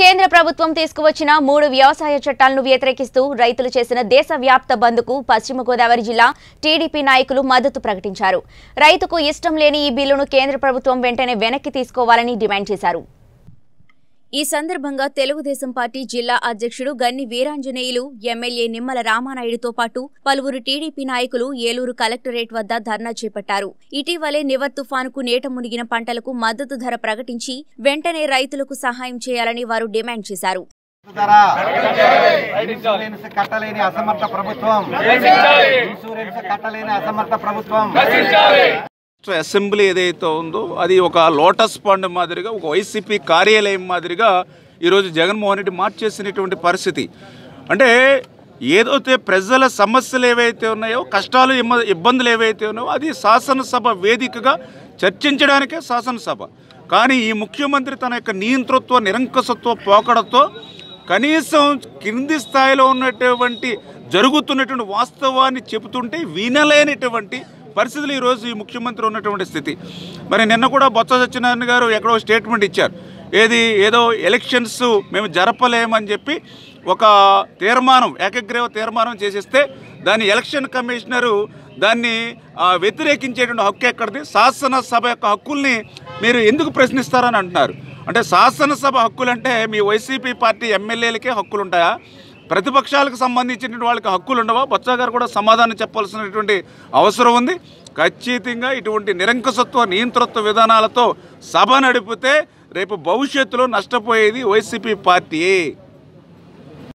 కేంద్ర ప్రభుత్వం తీసుకువచ్చిన మూడు వ్యవసాయ చట్టాలను వ్యతిరేకిస్తూ రైతులు చేసిన దేశవ్యాప్త బంద్కు పశ్చిమ గోదావరి జిల్లా టీడీపీ నాయకులు మద్దతు ప్రకటించారు రైతుకు ఇష్టం లేని ఈ బిల్లును కేంద్ర ప్రభుత్వం వెంటనే వెనక్కి తీసుకోవాలని డిమాండ్ చేశారు ఈ సందర్భంగా తెలుగుదేశం పార్టీ జిల్లా అధ్యక్షుడు గన్ని వీరాంజనేయులు ఎమ్మెల్యే నిమ్మల రామానాయుడుతో పాటు పలువురు టీడీపీ నాయకులు ఏలూరు కలెక్టరేట్ వద్ద ధర్నా చేపట్టారు ఇటీవలే నివర్ తుఫానుకు నేట మునిగిన పంటలకు మద్దతు ధర ప్రకటించి వెంటనే రైతులకు సహాయం చేయాలని వారు డిమాండ్ చేశారు ధర ఇన్సూరెన్స్ కట్టలేని అసమర్థ ప్రభుత్వం ఇన్సూరెన్స్ కట్టలేని అసమర్థ ప్రభుత్వం రాష్ట్ర అసెంబ్లీ ఏదైతే ఉందో అది ఒక లోటస్ పాండ్ మాదిరిగా ఒక వైసీపీ కార్యాలయం మాదిరిగా ఈరోజు జగన్మోహన్ రెడ్డి మార్చేసినటువంటి పరిస్థితి అంటే ఏదైతే ప్రజల సమస్యలు ఏవైతే ఉన్నాయో కష్టాలు ఇమ్మ- ఇబ్బందులు ఏవైతే ఉన్నాయో అది శాసనసభ వేదికగా చర్చించడానికే శాసనసభ కానీ ఈ ముఖ్యమంత్రి తన యొక్క నియంతృత్వ నిరంకుశత్వ పోకడతో కనీసం కింది స్థాయిలో ఉన్నటువంటి జరుగుతున్నటువంటి వాస్తవాన్ని చెబుతుంటే వినలేనటువంటి పరిస్థితులు ఈరోజు ఈ ముఖ్యమంత్రి ఉన్నటువంటి స్థితి మరి నిన్న కూడా బొత్స సత్యనారాయణ గారు ఎక్కడో స్టేట్మెంట్ ఇచ్చారు ఏది ఏదో ఎలక్షన్స్ మేము జరపలేమని చెప్పి ఒక తీర్మానం ఏకగ్రీవ తీర్మానం చేసేస్తే దాన్ని ఎలక్షన్ కమిషనరు దాన్ని ఆ, వ్యతిరేకించేటువంటి హక్కు ఎక్కడిది శాసనసభ యొక్క హక్కుల్ని మీరు ఎందుకు ప్రశ్నిస్తారని అంటున్నారు అంటే శాసనసభ హక్కులంటే మీ వైసీపీ పార్టీ ఎమ్మెల్యేలకే హక్కులు ఉంటాయా ప్రతిపక్షాలకు సంబంధించిన వాళ్ళకి హక్కులు ఉండవా బొత్స గారు కూడా సమాధానం చెప్పాల్సినటువంటి అవసరం ఉంది ఖచ్చితంగా ఇటువంటి నిరంకుశత్వ నియంతృత్వ విధానాలతో సభ నడిపితే రేపు భవిష్యత్తులో నష్టపోయేది వైసీపీ పార్టీయే